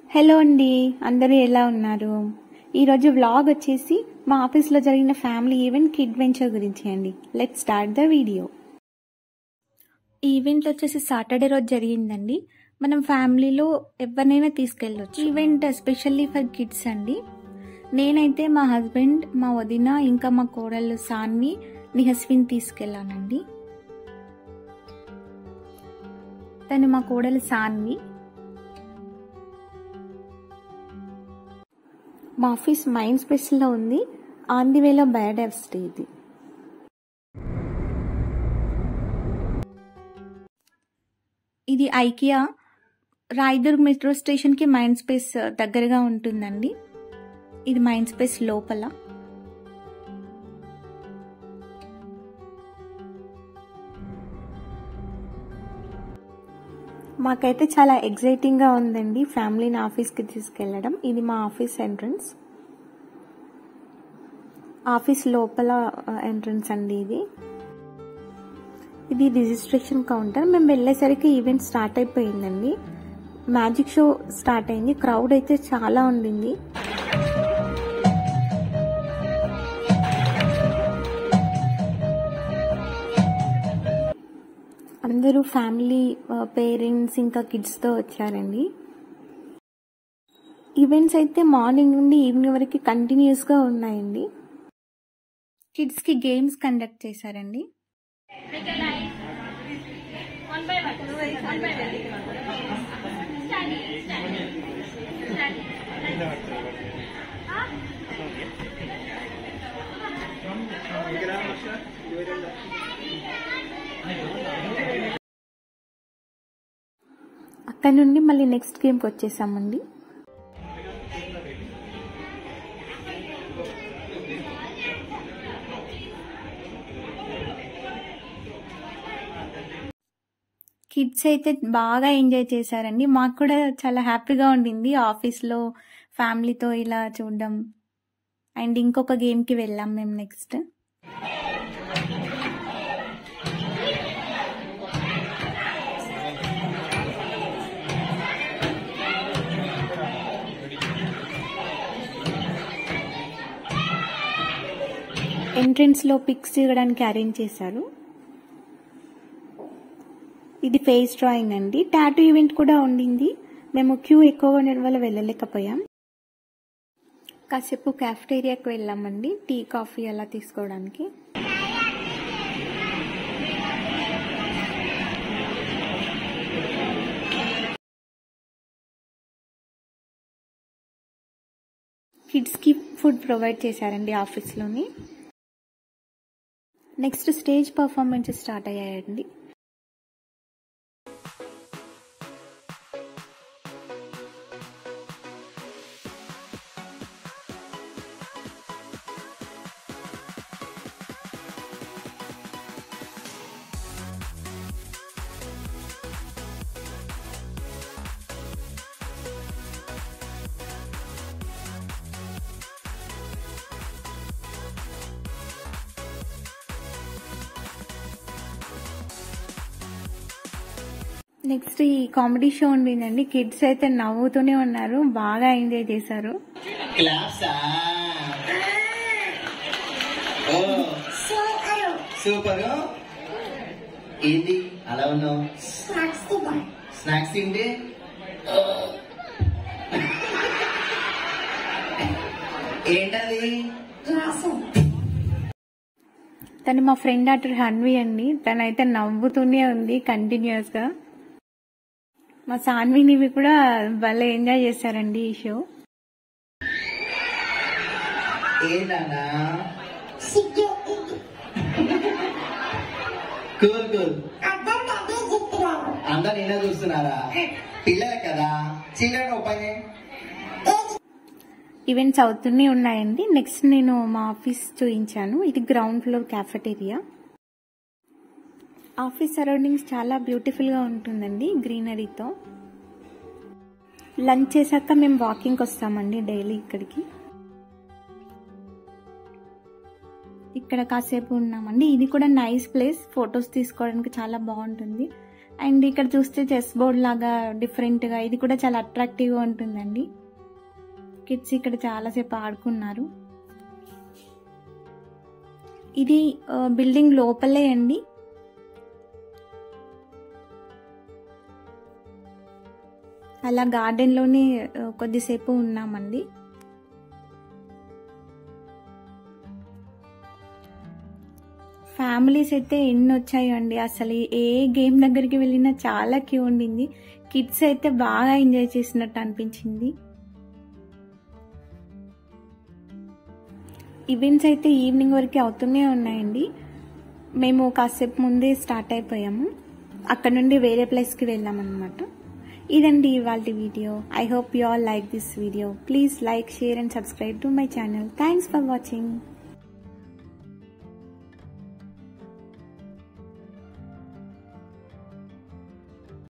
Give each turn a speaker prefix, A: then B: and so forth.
A: hello అండి అందరూ ఎలా ఉన్నారు ఈరోజు వ్లాగ్ వచ్చేసి మా ఆఫీస్లో జరిగిన ఫ్యామిలీ ఈవెంట్ కిడ్ వెంచర్ గురించి అండి let start the video event వచ్చేసి సాటర్డే రోజు జరిగిందండి మనం ఫ్యామిలీలో ఎవరినైనా తీసుకెళ్ళొచ్చు ఈవెంట్ ఎస్పెషల్లీ ఫర్ కిడ్స్ అండి నేనైతే మా హస్బెండ్ మా వదిన ఇంకా మా కోడళ్ళు సాన్వి నిహస్విన్ తీసుకెళ్ళానండి తను మా కోడలు సాన్వి మా ఆఫీస్ మైండ్ స్పేస్లో ఉంది ఆన్ ది వేలో బయోడైవర్సిటీ ఇది ఇది ఐకియా రాయదుర్గ్ మెట్రో స్టేషన్కి మైండ్ స్పేస్ దగ్గరగా ఉంటుందండి ఇది మైండ్ స్పేస్ లోపల మాకైతే చాలా ఎగ్జైటింగ్గా ఉందండి ఫ్యామిలీని ఆఫీస్కి తీసుకెళ్ళడం ఇది మా ఆఫీస్ ఎంట్రన్స్ ఆఫీస్ లోపల ఎంట్రన్స్ అండి ఇది ఇది రిజిస్ట్రేషన్ కౌంటర్ మేము వెళ్ళేసరికి ఈవెంట్ స్టార్ట్ అయిపోయిందండి మ్యాజిక్ షో స్టార్ట్ అయింది క్రౌడ్ అయితే చాలా ఉండింది అందరూ ఫ్యామిలీ పేరెంట్స్ ఇంకా కిడ్స్తో వచ్చారండి ఈవెంట్స్ అయితే మార్నింగ్ నుండి ఈవినింగ్ వరకు కంటిన్యూస్గా ఉన్నాయండి కిడ్స్కి గేమ్స్ కండక్ట్ చేశారండి అక్కడ నుండి మళ్ళీ నెక్స్ట్ గేమ్కి వచ్చేసామండి కిడ్స్ అయితే బాగా ఎంజాయ్ చేశారండి మాకు కూడా చాలా హ్యాపీగా ఉండింది ఆఫీస్లో ఫ్యామిలీతో ఇలా చూడడం అండ్ ఇంకొక గేమ్కి వెళ్ళాం మేము నెక్స్ట్ ఎంట్రన్స్లో పిక్స్ తీయడానికి అరేంజ్ చేశారు ఇది ఫేస్ డ్రాయింగ్ అండి టాటూ ఈవెంట్ కూడా ఉండింది మేము క్యూ ఎక్కువగా ఉండడం వల్ల వెళ్ళలేకపోయాం కాసేపు క్యాఫ్టేరియాకి వెళ్ళామండి టీ కాఫీ అలా తీసుకోవడానికి కిడ్స్కి ఫుడ్ ప్రొవైడ్ చేశారండి ఆఫీస్లోని నెక్స్ట్ స్టేజ్ పర్ఫార్మెన్స్ స్టార్ట్ అయ్యాయండి నెక్స్ట్ ఈ కామెడీ షో ఉండిందండి కిడ్స్ అయితే నవ్వుతూనే ఉన్నారు బాగా ఎంజాయ్ చేశారు
B: క్లాప్సా ఓ సూపర్ ఏంది అలా ఉన్నావు స్నాక్స్ తింటే ఏంటది
A: తను మా ఫ్రెండ్ డాక్టర్ హన్వి అండి తనైతే నవ్వుతూనే ఉంది కంటిన్యూస్ గా మా సాన్వినివి కూడా భలే ఎంజాయ్ చేశారండి ఈ షో
B: ఏంటన్నా కూల్ కూల్ అందరు నిన్న చూస్తున్నారా పిల్లలు కదా చిల్డ్రన్ ఓపెన్
A: ఈవెంట్స్ అవుతూనే ఉన్నాయండి నెక్స్ట్ నేను మా ఆఫీస్ చూపించాను ఇది ground floor cafeteria office surroundings చాలా బ్యూటిఫుల్గా ఉంటుందండి గ్రీనరీతో లంచ్ చేశాక మేము వాకింగ్కి వస్తామండి డైలీ ఇక్కడికి ఇక్కడ కాసేపు ఉన్నామండి ఇది కూడా నైస్ ప్లేస్ ఫొటోస్ తీసుకోవడానికి చాలా బాగుంటుంది అండ్ ఇక్కడ చూస్తే చెస్ బోర్డ్ లాగా డిఫరెంట్గా ఇది కూడా చాలా అట్రాక్టివ్గా ఉంటుందండి కిడ్స్ ఇక్కడ చాలాసేపు ఆడుకున్నారు ఇది ఆ, బిల్డింగ్ లోపలే అండి అలా గార్డెన్లోనే ఆ, కొద్దిసేపు ఉన్నామండి ఫ్యామిలీస్ అయితే ఎన్ని వచ్చాయండి అసలు ఏ గేమ్ దగ్గరికి వెళ్ళినా చాలా క్యూ ఉండింది కిడ్స్ అయితే బాగా ఎంజాయ్ చేసినట్టు అనిపించింది ఈవెంట్స్ అయితే ఈవినింగ్ వరకు అవుతూనే ఉన్నాయండి మేము కాసేపు ముందే స్టార్ట్ అయిపోయాము అక్కడ నుండి వేరే ప్లేస్కి వెళ్ళామన్నమాట ఇదండి ఇవాళ video I hope you all like this video please like share and subscribe to my channel thanks for watching